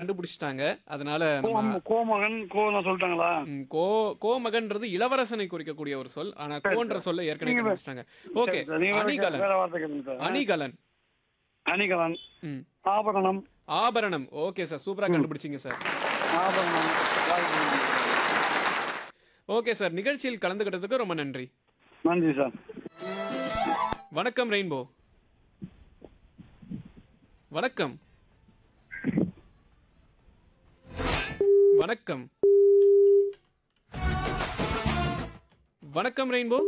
கண்டுபிடிச்சிட்டாங்க அதனால நம்ம கோ- கோமகன் கோன்னு சொல்லிட்டாங்களா ம், கோ கோமகன்றது இளவரசனை குறிக்கக்கூடிய ஒரு சொல் ஆனா கோன்ற சொல்ல ஏற்கனவே நீங்க வே- கண்டுபிடிச்சிட்டாங்க ஓகே சரி, சார். நீங்க வேற அணிகலன் வேற வார்த்தை கேளுங்க சார் அணிகலன் அணிகலன் ம் ஆபரணம் ஆபரணம் ஓகே சார் சூப்பரா கண்டுபிடிச்சிங்க சார் ஆபரணம் வாழ்க்கை. ஓகே சார் நிகழ்ச்சியில் கலந்துக்கிட்டதுக்கு ரொம்ப நன்றி நன்றி சார் வணக்கம் ரெயின்போ வணக்கம் வணக்கம் வணக்கம் ரெயின்போ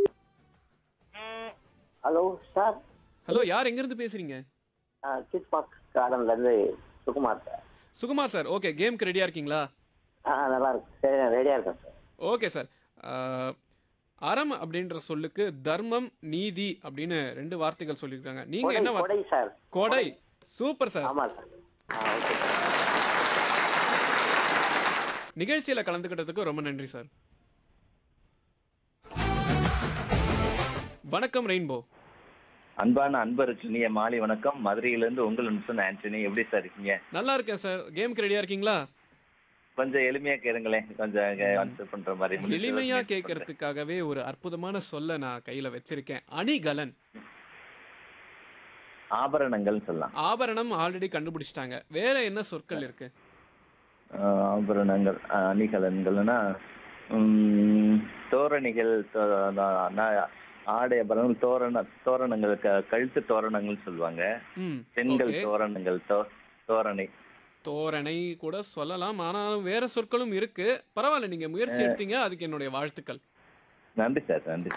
ஹலோ சார் ஹலோ யார் எங்கிருந்து பேசுறீங்க கிட் பார்க் கார்டன்ல இருந்து Sukumar sir Sukumar sir okay கேம்க்கு ரெடியா இருக்கீங்களா ஆ நல்லா இருக்கு சரி நான் ரெடியா இருக்கேன் சார் ஓகே சார் அஹ், அறம் அப்படின்ற சொல்லுக்கு தர்மம் நீதி அப்படின்னு ரெண்டு வார்த்தைகள் சொல்லியிருக்காங்க நீங்க கொடை என்ன வார்த்தை கொடை சார் கொடை சூப்பர் சார் ஆமா சார் ஆ ஓகே சார் நிகழ்ச்சியில கலந்துக்கிட்டதுக்கு ரொம்ப நன்றி சார் வணக்கம் ரெயின்போ அன்பான அன்பருக்கு இனிய மாலை வணக்கம் மதுரையிலிருந்து உங்கள் அனுசன் ஆண்டனி எப்படி சார் இருக்கீங்க நல்லா இருக்கேன் சார் கேம்க்கு ரெடியா இருக்கீங்களா கொஞ்சம் எளிமையா கேளுங்களேன் கொஞ்சம் ஆன்சர் பண்ற மாதிரி முடிஞ்ச அளவுக்கு எளிமையா முயற்சி பண்றேன். கேட்கறதுக்காகவே ஒரு அற்புதமான சொல்ல நான் கையில வச்சிருக்கேன் அணிகலன் ஆபரணங்கள் சொல்லலாம் ஆபரணம் ஆல்ரெடி கண்டுபிடிச்சிட்டாங்க வேற என்ன சொற்கள் இருக்கு ஆஹ் ஆபரணங்கள் ஆஹ் அணிகலன்கள்னா உம், தோரணிகள் தோ- நா- நா- ஆடை ஆபரணங்கள் தோரண தோரணங்கள் க- கழுத்து தோரணங்கள் சொல்லுவாங்க ம் பெண்கள் okay. தோரணங்கள் தோ- தோரணை தோரணை கூட சொல்லலாம் ஆனாலும் வேற சொற்களும் இருக்கு பரவாயில்ல நீங்க முயற்சி எடுத்தீங்க அதுக்கு என்னுடைய வாழ்த்துக்கள் நன்றி சார் நன்றி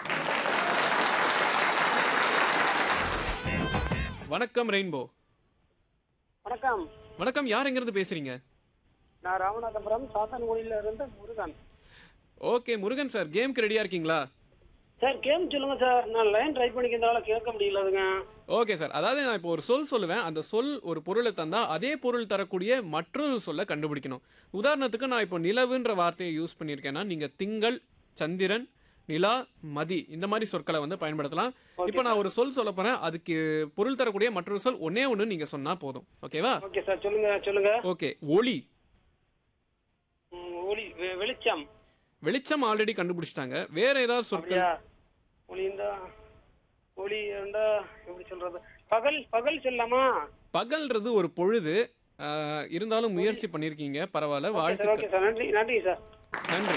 வணக்கம் ரெயின்போ வணக்கம் வணக்கம் யார் எங்கிருந்து பேசுறீங்க நான் ராமநாதபுரம் சாத்தன்குடியில இருந்து முருகன் ஓகே முருகன் சார் கேம்க்கு ரெடியா இருக்கீங்களா சார் கேம் சொல்லுங்க சார் நான் லைன் ட்ரை பண்ணிக்கிறதால கேட்க முடியலதுங்க ஓகே சார் அதாவது நான் இப்போ ஒரு சொல் சொல்லுவேன் அந்த சொல் ஒரு பொருளை தந்தா அதே பொருள் தரக்கூடிய மற்றொரு சொல்லை கண்டுபிடிக்கணும் உதாரணத்துக்கு நான் இப்போ நிலவுன்ற வார்த்தையை யூஸ் பண்ணியிருக்கேன்னா நீங்க திங்கள் சந்திரன் நிலா மதி இந்த மாதிரி சொற்களை வந்து பயன்படுத்தலாம் இப்போ நான் ஒரு சொல் சொல்ல போறேன் அதுக்கு பொருள் தரக்கூடிய மற்றொரு சொல் ஒன்னே ஒன்று நீங்க சொன்னா போதும் ஓகேவா ஓகே சார் சொல்லுங்க சொல்லுங்க ஓகே ஒளி ம், ஒளி வெ- வெளிச்சம் வெளிச்சம் ஆல்ரெடி கண்டுபிடிச்சிட்டாங்க வேற ஏதாவது சொற்கள் அப்படியா ஒளி இந்த ஒளி இருந்தா எப்படி சொல்றது பகல் பகல் சொல்லலாமா பகல்ன்றது ஒரு பொழுது ஆஹ், இருந்தாலும் முயற்சி பண்ணியிருக்கீங்க பரவாயில்ல ஓகே சார் வாழ்த்துக்கள் ஓகே சார் நன்றி நன்றி சார் நன்றி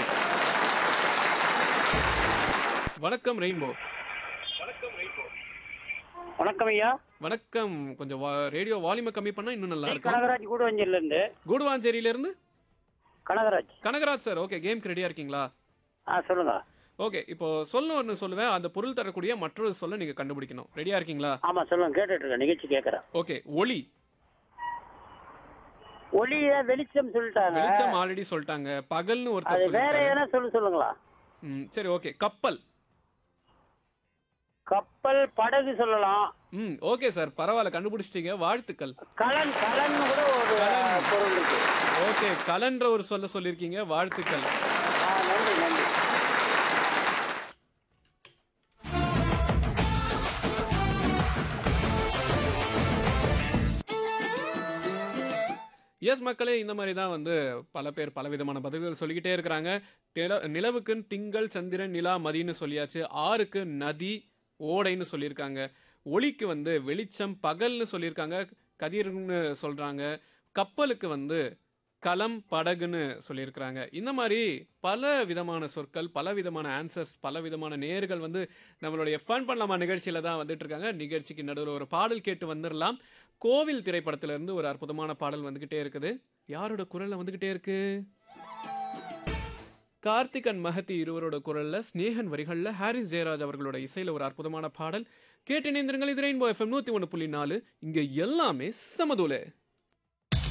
வணக்கம் ரெயின்போ வணக்கம் ஐயா வணக்கம் கொஞ்சம் வா- ரேடியோ வால்யூமை கம்மி பண்ணா இன்னும் நல்லா இருக்கும் கனகராஜ் கூடுவஞ்சல்ல இருந்து கூடுவாஞ்சேரியில இருந்து கனகராஜ் கனகராஜ் சார் ஓகே கேம்க்கு ரெடியா இருக்கீங்களா ஆ சொல்லுங்க ஓகே இப்போ சொல்ல ஒன்று சொல்லுவேன் அந்த பொருள் தரக்கூடிய மற்றொரு சொல்ல நீங்க கண்டுபிடிக்கணும் ரெடியா இருக்கீங்களா ஆமா சொல்லுங்க கேட்டுட்டு இருக்கேன் நிகழ்ச்சி கேட்கறேன் ஓகே ஒளி ஒளிய வெளிச்சம் சொல்லிட்டாங்க வெளிச்சம் ஆல்ரெடி சொல்லிட்டாங்க பகல்னு ஒருத்தர் அது வேற சொல்லிட்டாரு எதனா சொல்லு சொல்லுங்களா ம், சரி ஓகே கப்பல் கப்பல் படகு சொல்லலாம் ம் ஓகே சார் பரவாயில்ல கண்டுபிடிச்சிட்டீங்க வாழ்த்துக்கள் கலன் கலன் கூட ஒரு கலன். பொருள் இருக்கு ஓகே கலன்ற ஒரு சொல்ல சொல்லியிருக்கீங்க வாழ்த்துக்கள் ஆ, நன்றி நன்றி எஸ் மக்களே இந்த மாதிரி தான் வந்து பல பேர் பலவிதமான பதில்கள் சொல்லிக்கிட்டே இருக்கிறாங்க நில- நிலவுக்கு திங்கள் சந்திரன் நிலா மதின்னு சொல்லியாச்சு ஆறுக்கு நதி ஓடைன்னு சொல்லியிருக்காங்க ஒளிக்கு வந்து வெளிச்சம் பகல்னு சொல்லியிருக்காங்க கதிர்னு சொல்றாங்க கப்பலுக்கு வந்து களம் படகுன்னு சொல்லியிருக்கிறாங்க இந்த மாதிரி பல விதமான சொற்கள் பல விதமான ஆன்சர்ஸ் பல விதமான நேர்கள் வந்து நம்மளுடைய ஃபன் பண்ணலாமா நிகழ்ச்சியில தான் வந்துட்டு இருக்காங்க நிகழ்ச்சிக்கு நடுவில் ஒரு பாடல் கேட்டு வந்துடலாம் கோவில் திரைப்படத்துல இருந்து ஒரு அற்புதமான பாடல் வந்துகிட்டே இருக்குது யாரோட குரல்ல வந்துகிட்டே இருக்கு கார்த்திகன் மகதி இருவரோட குரல்ல ஸ்னேகன் வரிகள்ல ஹாரிஸ் ஜெயராஜ் அவர்களோட இசையில ஒரு அற்புதமான பாடல் கேட்டு இணைந்திருங்கள் இது ரெயின்போ எஃப்எம் நூத்தி ஒன்று புள்ளி நாலு இங்க எல்லாமே சமதூலே